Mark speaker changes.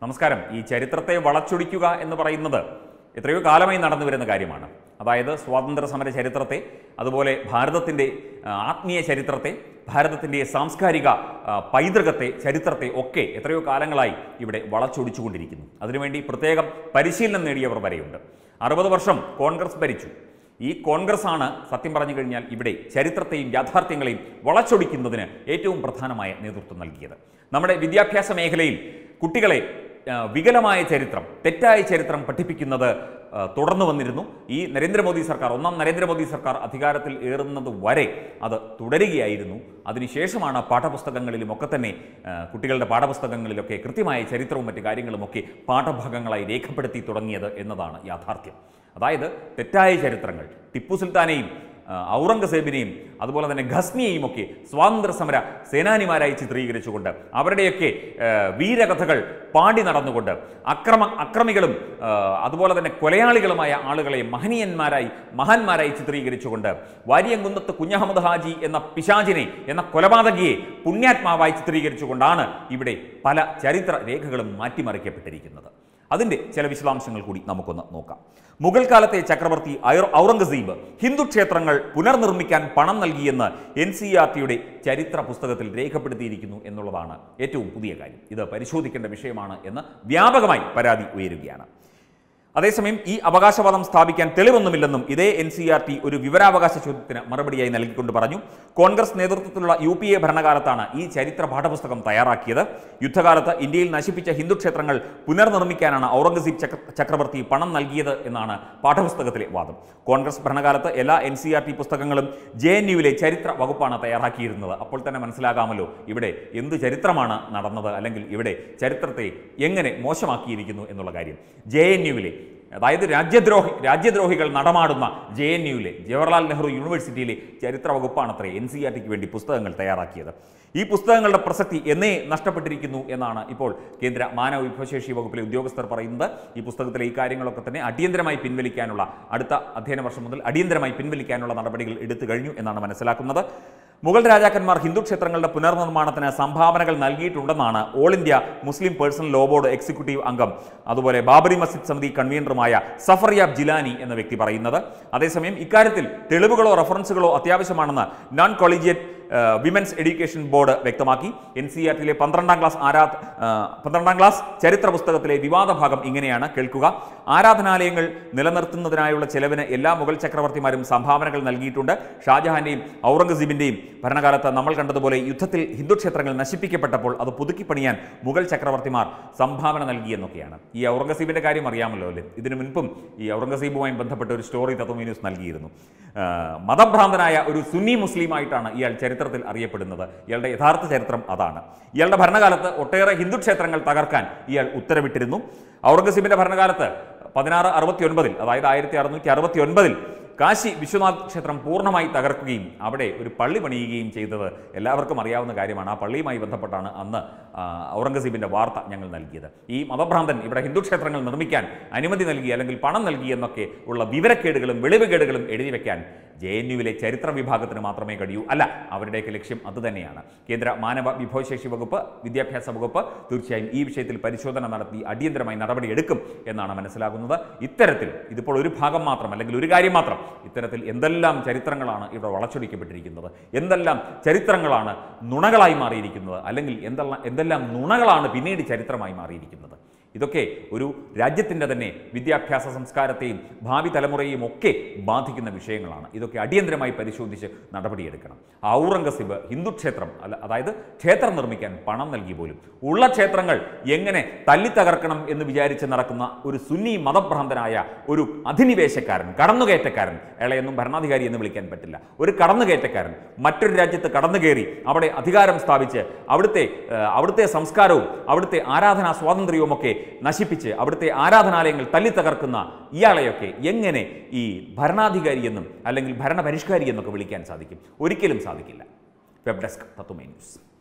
Speaker 1: നമസ്കാരം ഈ ചരിത്രത്തെ വളച്ചൊടിക്കുക എന്ന് പറയുന്നത് എത്രയോ കാലമായി നടന്നു വരുന്ന കാര്യമാണ് അതായത് സ്വാതന്ത്ര്യ സമര ചരിത്രത്തെ അതുപോലെ ഭാരതത്തിൻ്റെ ആ, ആത്മീയ ചരിത്രത്തെ ഭാരതത്തിൻ്റെ സാംസ്കാരിക ആ, പൈതൃകത്തെ ചരിത്രത്തെ ഒക്കെ എത്രയോ കാലങ്ങളായി ഇവിടെ വളച്ചൊടിച്ചുകൊണ്ടിരിക്കുന്നു അതിനുവേണ്ടി പ്രത്യേകം പരിശീലനം നേടിയവർ വരെയുണ്ട് അറുപത് വർഷം കോൺഗ്രസ് ഭരിച്ചു ഈ കോൺഗ്രസ് ആണ് സത്യം പറഞ്ഞു കഴിഞ്ഞാൽ ഇവിടെ ചരിത്രത്തെയും യാഥാർത്ഥ്യങ്ങളെയും വളച്ചൊടിക്കുന്നതിന് ഏറ്റവും പ്രധാനമായ നേതൃത്വം നൽകിയത് നമ്മുടെ വിദ്യാഭ്യാസ മേഖലയിൽ കുട്ടികളെ ആ, വികലമായ ചരിത്രം തെറ്റായ ചരിത്രം പഠിപ്പിക്കുന്നത് ആ, തുടർന്നു വന്നിരുന്നു ഈ നരേന്ദ്രമോദി സർക്കാർ ഒന്നാം നരേന്ദ്രമോദി സർക്കാർ അധികാരത്തിൽ ഏറുന്നത് വരെ അത് തുടരുകയായിരുന്നു അതിനുശേഷമാണ് പാഠപുസ്തകങ്ങളിലും ഒക്കെ തന്നെ ആ, കുട്ടികളുടെ പാഠപുസ്തകങ്ങളിലൊക്കെ കൃത്യമായ ചരിത്രവും മറ്റു കാര്യങ്ങളുമൊക്കെ പാഠഭാഗങ്ങളായി രേഖപ്പെടുത്തി തുടങ്ങിയത് എന്നതാണ് യാഥാർത്ഥ്യം അതായത് തെറ്റായ ചരിത്രങ്ങൾ ടിപ്പു സുൽത്താനെയും ആ, ഔറംഗസേബിനെയും അതുപോലെ തന്നെ ഘസ്നിയെയും ഒക്കെ സ്വാതന്ത്ര്യ സമര സേനാനിമാരായി ചിത്രീകരിച്ചുകൊണ്ട് അവരുടെയൊക്കെ ആ, വീരകഥകൾ പാടി നടന്നുകൊണ്ട് അക്രമ അക്രമികളും ആ, അതുപോലെ തന്നെ കൊലയാളികളുമായ ആളുകളെ മഹനീയന്മാരായി മഹാന്മാരായി ചിത്രീകരിച്ചുകൊണ്ട് വാരിയംകുന്നത്ത് കുഞ്ഞഹമ്മദ് ഹാജി എന്ന പിശാചിനെ എന്ന കൊലപാതകിയെ പുണ്യാത്മാവായി ചിത്രീകരിച്ചുകൊണ്ടാണ് ഇവിടെ പല ചരിത്ര രേഖകളും മാറ്റിമറിക്കപ്പെട്ടിരിക്കുന്നത് അതിൻ്റെ ചില വിശദാംശങ്ങൾ കൂടി നമുക്കൊന്ന് നോക്കാം മുഗൾ കാലത്തെ ചക്രവർത്തി ഐർ- ഔറംഗസീബ് ഹിന്ദു ക്ഷേത്രങ്ങൾ പുനർനിർമ്മിക്കാൻ പണം നൽകിയെന്ന് എൻ സി ആർ ടിയുടെ ചരിത്ര പുസ്തകത്തിൽ രേഖപ്പെടുത്തിയിരിക്കുന്നു എന്നുള്ളതാണ് ഏറ്റവും പുതിയ കാര്യം ഇത് പരിശോധിക്കേണ്ട വിഷയമാണ് എന്ന് വ്യാപകമായി പരാതി ഉയരുകയാണ് അതേസമയം ഈ അവകാശവാദം സ്ഥാപിക്കാൻ തെളിവൊന്നുമില്ലെന്നും ഇതേ എൻ സി ആർ ടി ഒരു വിവരാവകാശ ചോദ്യത്തിന് മറുപടിയായി നൽകിക്കൊണ്ട് പറഞ്ഞു കോൺഗ്രസ് നേതൃത്വത്തിലുള്ള യു പി എ ഭരണകാലത്താണ് ഈ ചരിത്ര പാഠപുസ്തകം തയ്യാറാക്കിയത് യുദ്ധകാലത്ത് ഇന്ത്യയിൽ നശിപ്പിച്ച ഹിന്ദു ക്ഷേത്രങ്ങൾ പുനർനിർമ്മിക്കാനാണ് ഔറംഗസീബ് ചക്ര ചക്രവർത്തി പണം നൽകിയത് എന്നാണ് പാഠപുസ്തകത്തിലെ വാദം കോൺഗ്രസ് ഭരണകാലത്ത് എല്ലാ എൻ സി ആർ ടി പുസ്തകങ്ങളും ജെ എൻ യുവിലെ ചരിത്ര വകുപ്പാണ് തയ്യാറാക്കിയിരുന്നത് അപ്പോൾ തന്നെ മനസ്സിലാകാമല്ലോ ഇവിടെ എന്ത് ചരിത്രമാണ് നടന്നത് അല്ലെങ്കിൽ ഇവിടെ ചരിത്രത്തെ എങ്ങനെ മോശമാക്കിയിരിക്കുന്നു എന്നുള്ള കാര്യം ജെ എൻ യുവിലെ അതായത് രാജ്യദ്രോഹി രാജ്യദ്രോഹികൾ നടമാടുന്ന ജെ എൻ യുവിലെ ജവഹർലാൽ നെഹ്റു യൂണിവേഴ്സിറ്റിയിലെ ചരിത്ര വകുപ്പാണത്രേ എൻ സി ആർ ടിക്ക് വേണ്ടി പുസ്തകങ്ങൾ തയ്യാറാക്കിയത് ഈ പുസ്തകങ്ങളുടെ പ്രസക്തി എന്നേ നഷ്ടപ്പെട്ടിരിക്കുന്നു എന്നാണ് ഇപ്പോൾ കേന്ദ്ര മാനവ വിഭവശേഷി വകുപ്പിലെ ഉദ്യോഗസ്ഥർ പറയുന്നത് ഈ പുസ്തകത്തിലെ ഈ കാര്യങ്ങളൊക്കെ തന്നെ അടിയന്തരമായി പിൻവലിക്കാനുള്ള അടുത്ത അധ്യയന വർഷം മുതൽ അടിയന്തരമായി പിൻവലിക്കാനുള്ള നടപടികൾ എടുത്തു കഴിഞ്ഞു എന്നാണ് മനസ്സിലാക്കുന്നത് മുഗൾ രാജാക്കന്മാർ ഹിന്ദു ക്ഷേത്രങ്ങളുടെ പുനർനിർമ്മാണത്തിന് സംഭാവനകൾ നൽകിയിട്ടുണ്ടെന്നാണ് all India Muslim personal law board executive അംഗം അതുപോലെ ബാബറി മസ്ജിദ് സമിതി കൺവീനറുമായ സഫറിയാബ് ജിലാനി എന്ന വ്യക്തി പറയുന്നത് അതേസമയം ഇക്കാര്യത്തിൽ തെളിവുകളോ റഫറൻസുകളോ അത്യാവശ്യമാണെന്ന് non collegiate women's education board വ്യക്തമാക്കി എൻ സി ആർ ടിയിലെ പന്ത്രണ്ടാം ക്ലാസ് ആരാ ആ, പന്ത്രണ്ടാം ക്ലാസ് ചരിത്ര പുസ്തകത്തിലെ വിവാദ ഭാഗം ഇങ്ങനെയാണ് കേൾക്കുക ആരാധനാലയങ്ങൾ നിലനിർത്തുന്നതിനായുള്ള ചെലവിന് എല്ലാ മുഗൾ ചക്രവർത്തിമാരും സംഭാവനകൾ നൽകിയിട്ടുണ്ട് ഷാജഹാന്റെയും ഔറംഗസീബിന്റെയും ഭരണകാലത്ത് നമ്മൾ കണ്ടതുപോലെ യുദ്ധത്തിൽ ഹിന്ദു ക്ഷേത്രങ്ങൾ നശിപ്പിക്കപ്പെട്ടപ്പോൾ അത് പുതുക്കിപ്പണിയാൻ മുഗൾ ചക്രവർത്തിമാർ സംഭാവന നൽകിയെന്നൊക്കെയാണ് ഈ ഔറംഗസീബിന്റെ കാര്യം അറിയാമല്ലോ അല്ലേ ഇതിനു മുൻപും ഈ ഔറംഗസീബുമായി ബന്ധപ്പെട്ട ഒരു സ്റ്റോറി തത്വമി ന്യൂസ് നൽകിയിരുന്നു ആ, മതഭ്രാന്തനായ ഒരു സുന്നി മുസ്ലിമായിട്ടാണ് ഇയാൾ ചരിത്രത്തിൽ അറിയപ്പെടുന്നത് ഇയാളുടെ യഥാർത്ഥ ചരിത്രം അതാണ് ഇയാളുടെ ഭരണകാലത്ത് ഒട്ടേറെ ഹിന്ദു ക്ഷേത്രങ്ങൾ തകർക്കാൻ ഇയാൾ ഉത്തരവിട്ടിരുന്നു ഔറംഗസീബിന്റെ ഭരണകാലത്ത് പതിനാറ് അറുപത്തി ഒൻപതിൽ അതായത് ആയിരത്തി അറുന്നൂറ്റി അറുപത്തി ഒൻപതിൽ കാശി വിശ്വനാഥ് ക്ഷേത്രം പൂർണ്ണമായി തകർക്കുകയും അവിടെ ഒരു പള്ളി പണിയുകയും ചെയ്തത് എല്ലാവർക്കും അറിയാവുന്ന കാര്യമാണ് ആ പള്ളിയുമായി ബന്ധപ്പെട്ടാണ് അന്ന് ആ, ഔറംഗസീബിന്റെ വാർത്ത ഞങ്ങൾ നൽകിയത് ഈ മതഭ്രാന്തൻ ഇവിടെ ഹിന്ദു ക്ഷേത്രങ്ങൾ നിർമ്മിക്കാൻ അനുമതി നൽകി അല്ലെങ്കിൽ പണം നൽകി എന്നൊക്കെ ഉള്ള വിവരക്കേടുകളും വെളിവുകേടുകളും എഴുതി വെക്കാൻ ജെ എൻ യുവിലെ ചരിത്ര വിഭാഗത്തിന് മാത്രമേ കഴിയൂ അല്ല അവരുടെയൊക്കെ ലക്ഷ്യം അതുതന്നെയാണ് കേന്ദ്ര മാനവ വിഭവശേഷി വകുപ്പ് വിദ്യാഭ്യാസ വകുപ്പ് തീർച്ചയായും ഈ വിഷയത്തിൽ പരിശോധന നടത്തി അടിയന്തരമായി നടപടിയെടുക്കും എന്നാണ് മനസ്സിലാകുന്നത് ഇത്തരത്തിൽ ഇതിപ്പോൾ ഒരു ഭാഗം മാത്രം അല്ലെങ്കിൽ ഒരു കാര്യം മാത്രം ഇത്തരത്തിൽ എന്തെല്ലാം ചരിത്രങ്ങളാണ് ഇവിടെ വളച്ചൊടിക്കപ്പെട്ടിരിക്കുന്നത് എന്തെല്ലാം ചരിത്രങ്ങളാണ് നുണകളായി മാറിയിരിക്കുന്നത് അല്ലെങ്കിൽ എന്തെല്ലാം എന്തെല്ലാം നുണകളാണ് പിന്നീട് ചരിത്രമായി മാറിയിരിക്കുന്നത് ഇതൊക്കെ ഒരു രാജ്യത്തിൻ്റെ തന്നെ വിദ്യാഭ്യാസ സംസ്കാരത്തെയും ഭാവി തലമുറയെയും ഒക്കെ ബാധിക്കുന്ന വിഷയങ്ങളാണ് ഇതൊക്കെ അടിയന്തരമായി പരിശോധിച്ച് നടപടിയെടുക്കണം ഔറംഗസീബ് ഹിന്ദു ക്ഷേത്രം അല്ല അതായത് ക്ഷേത്രം നിർമ്മിക്കാൻ പണം നൽകി പോലും ഉള്ള ക്ഷേത്രങ്ങൾ എങ്ങനെ തല്ലിത്തകർക്കണം എന്ന് വിചാരിച്ച് നടക്കുന്ന ഒരു സുന്നി മതഭ്രാന്തനായ ഒരു അധിനിവേശക്കാരൻ കടന്നുകയറ്റക്കാരൻ അയാളെയൊന്നും ഭരണാധികാരി എന്ന് വിളിക്കാൻ പറ്റില്ല ഒരു കടന്നുകയറ്റക്കാരൻ മറ്റൊരു രാജ്യത്ത് കടന്നു കയറി അവിടെ അധികാരം സ്ഥാപിച്ച് അവിടുത്തെ ആ, അവിടുത്തെ സംസ്കാരവും അവിടുത്തെ ആരാധനാ സ്വാതന്ത്ര്യവും ഒക്കെ നശിപ്പിച്ച് അവിടുത്തെ ആരാധനാലയങ്ങൾ തല്ലിത്തകർക്കുന്ന ഇയാളെയൊക്കെ എങ്ങനെ ഈ ഭരണാധികാരി എന്നും അല്ലെങ്കിൽ ഭരണപരിഷ്കാരി എന്നൊക്കെ വിളിക്കാൻ സാധിക്കും ഒരിക്കലും സാധിക്കില്ല വെബ് ഡെസ്ക് തത്വമേ ന്യൂസ്